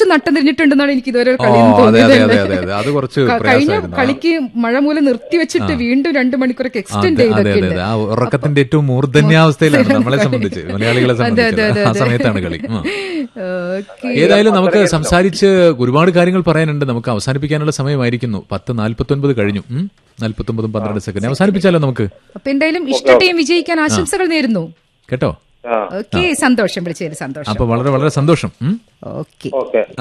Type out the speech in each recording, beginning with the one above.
നട്ടം തിരിഞ്ഞിട്ടുണ്ടെന്നാണ് എനിക്ക് ഇതുവരെ ഒരു ഓ കളിയിൽ അതെ അതെ തോന്നിയത് അതെ അതെ അതെ അത് കുറച്ച് ക- കഴിഞ്ഞ പ്രയാസമായിരുന്നു ആ. കളിക്ക് മഴ മൂലം നിർത്തിവെച്ചിട്ട് വീണ്ടും രണ്ടു മണിക്കൂറൊക്കെ എക്സ്റ്റെൻഡ് അതെ അതെ ചെയ്തൊക്കെ അതെ ആ ഉറക്കത്തിന്റെ ഏറ്റവും മൂർധന്യാവസ്ഥയിലാണ് നമ്മളെ സംബന്ധിച്ച് മലയാളികളെ സംബന്ധിച്ച് ആ സമയത്താണ് കളി ഉം. ഓക്കെ ഏതായാലും നമുക്ക് സംസാരിച്ച് ഒരുപാട് കാര്യങ്ങൾ പറയാനുണ്ട് നമുക്ക് അവസാനിപ്പിക്കാനുള്ള സമയമായിരിക്കുന്നു പത്ത് നാല്പത്തി ഒൻപത് കഴിഞ്ഞു നാല്പത്തി ഒമ്പതും പന്ത്രണ്ട് സെക്കൻഡ് അവസാനിപ്പിച്ചാലോ നമുക്ക് അപ്പൊ എന്തായാലും ഇഷ്ട ടീം വിജയിക്കാൻ ആശംസകൾ നേരുന്നു കേട്ടോ ആ ഓക്കെ സന്തോഷം വിളിച്ചതിൽ സന്തോഷം അപ്പൊ വളരെ വളരെ സന്തോഷം ഉം. ഓക്കെ ഓക്കെ ആ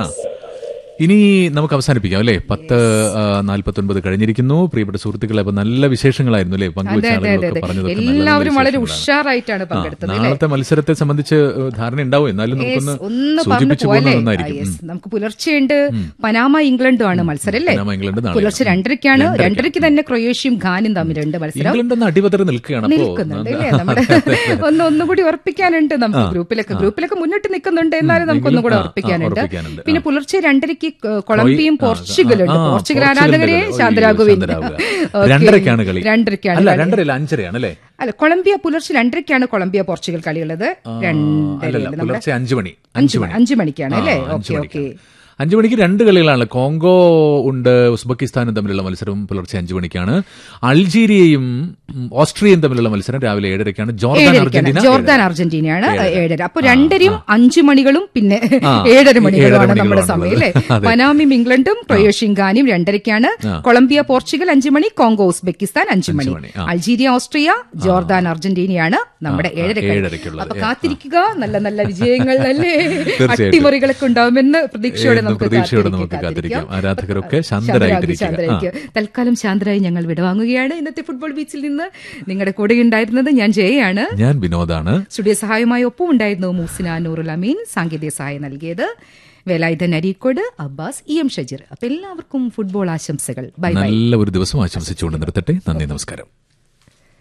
ഇനി നമുക്ക് അവസാനിപ്പിക്കാം അല്ലേ പത്ത് നാൽപ്പത്തി ഒൻപത് കഴിഞ്ഞിരിക്കുന്നു പ്രിയപ്പെട്ട സുഹൃത്തുക്കളെ അപ്പൊ നല്ല വിശേഷങ്ങളായിരുന്നു അല്ലേ പങ്കുവച്ച അതെ അതെ അതെ ആളുകളൊക്കെ അതെ പറഞ്ഞതൊക്കെ നല്ല നല്ല എല്ലാവരും വളരെ വിശേഷങ്ങളാണ്. ഉഷാറായിട്ടാണ് ആ, പങ്കെടുത്തത് അല്ലേ നാളത്തെ മത്സരത്തെ സംബന്ധിച്ച് ഏഹ്, ധാരണ ഉണ്ടാവും എന്നാലും നമുക്കൊന്ന് Yes, ഒന്ന് പറഞ്ഞു സൂചിപ്പിച്ചു പോലെ പോകുന്നത് നന്നായിരിക്കും ഉം. നമുക്ക് പുലർച്ചെയുണ്ട് പനാമ ഇംഗ്ലണ്ടും ആണ് മത്സരം അല്ലേ പനാമ ഇംഗ്ലണ്ട് നാളെ. പുലർച്ചെ രണ്ടരയ്ക്കാണ് രണ്ടരയ്ക്ക് തന്നെ ക്രൊയേഷ്യയും ഖാനും തമ്മിലുണ്ട് മത്സരം ഇംഗ്ലണ്ട് ഒന്ന് അടിപതറി നിൽക്കുകയാണ് അപ്പോ നിൽക്കുന്നുണ്ട് അല്ലേ നമ്മുടെ ഒന്ന് ഒന്നുകൂടി ഉറപ്പിക്കാനുണ്ട് നമുക്ക് ഗ്രൂപ്പിലൊക്കെ ഗ്രൂപ്പിലൊക്കെ മുന്നിട്ട് നിൽക്കുന്നുണ്ട് എന്നാലും നമുക്ക് ഒന്നും കൂടെ ആ, ആ, ഉറപ്പിക്കാനുണ്ട് ഉറപ്പിക്കാനുണ്ട്. പിന്നെ പുലർച്ചെ രണ്ടരയ്ക്ക് കൊ- കൊളംബിയയും പോർച്ചുഗലും ഉണ്ട് ആ, പോർച്ചുഗൽ പോർച്ചുഗലിന്റെ ആരാധകരെ കളി. ഓ, ശാന്തരാഘുവിൻ ശാന്തരാഘുവ. ഓക്കേ. രണ്ടരയ്ക്കാണ് കളി രണ്ടരയ്ക്കാണ് അല്ല കളി. രണ്ടരല്ല അഞ്ചരയാണ് അല്ലേ അല്ല കൊളംബിയ പുലർച്ചെ രണ്ടരയ്ക്കാണ് കൊളംബിയ പോർച്ചുഗൽ കളിയുള്ളത് അല്ലല്ല രണ്ടരയിൽ നമ്മുടെ പുലർച്ചെ അഞ്ചു മണി അഞ്ചു മണി അഞ്ചു മണിക്കാണ് ആ, അല്ലേ അഞ്ച് ഓക്കെ മണിക്കാണ്. ഓക്കെ അഞ്ചു മണിക്ക് രണ്ട് കളികളാണ് കോങ്കോ ഉണ്ട് ഉസ്ബെക്കിസ്ഥാനും തമ്മിലുള്ള മത്സരം പുലർച്ചെ അഞ്ചു മണിക്കാണ് അൾജീരിയയും ഉം, ഓസ്ട്രിയയും തമ്മിലുള്ള മത്സരം രാവിലെ ഏഴരയ്ക്കാണ് ജോർദാൻ ഏഴരയ്ക്കാണ് അർജന്റീന ജോർദാൻ അർജന്റീനയാണ് ഏഴര അപ്പൊ രണ്ടരയും അഞ്ചു മണികളും പിന്നെ ആ, ഏഴര ഏഴര മണികളുമാണ് നമ്മുടെ മണികളുമാണ് സമയം അല്ലേ അതെ. പനാമിയും ഇംഗ്ലണ്ടും ക്രൊയേഷ്യയും ഖാനും രണ്ടരയ്ക്കാണ് കൊളംബിയ പോർച്ചുഗൽ അഞ്ചു മണി കോങ്കോ ഉസ്ബെക്കിസ്ഥാൻ അഞ്ചു മണി മണി, ആ. അൾജീരിയ ഓസ്ട്രിയ ജോർദാൻ അർജന്റീനയാണ് നമ്മുടെ ആ, ഏഴര ഏഴരയ്ക്കുള്ളത്. അപ്പൊ കാത്തിരിക്കുക നല്ല നല്ല വിജയങ്ങൾ അല്ലേ തീർച്ചയായിട്ടും. അട്ടിമറികളൊക്കെ ഉണ്ടാവുമെന്ന് പ്രതീക്ഷയോടെ എന്ന് നമുക്ക് പ്രതീക്ഷയോടെ കാത്തിരിക്കാം, നമുക്ക് കാത്തിരിക്കാം. കാത്തിരിക്കാം. ആരാധകരൊക്കെ ശാന്തരാകുക, ശാന്തരായിട്ടിരിക്കുക. ശാന്തരായിരിക്കുക. തൽക്കാലം ശാന്തരായി ഞങ്ങൾ വിടവാങ്ങുകയാണ് ഇന്നത്തെ ഫുട്ബോൾ ബീച്ചിൽ നിന്ന് നിങ്ങളുടെ കൂടെ ഉണ്ടായിരുന്നത് ഞാൻ ജയയാണ് ഞാൻ വിനോദാണ് സ്റ്റുഡിയോ സഹായമായി ഒപ്പം ഉണ്ടായിരുന്നു മൂസിന നൂറുൽ അമീൻ സാങ്കേതിക സഹായം നൽകിയത് വേലായുധൻ അരീക്കോട് അബ്ബാസ് ഇ എം ഷജീർ അപ്പൊ എല്ലാവർക്കും ഫുട്ബോൾ ആശംസകൾ ബൈ ബൈ നല്ല ഒരു ദിവസം ആശംസിച്ചുകൊണ്ട് നിർത്തട്ടെ നന്ദി നമസ്കാരം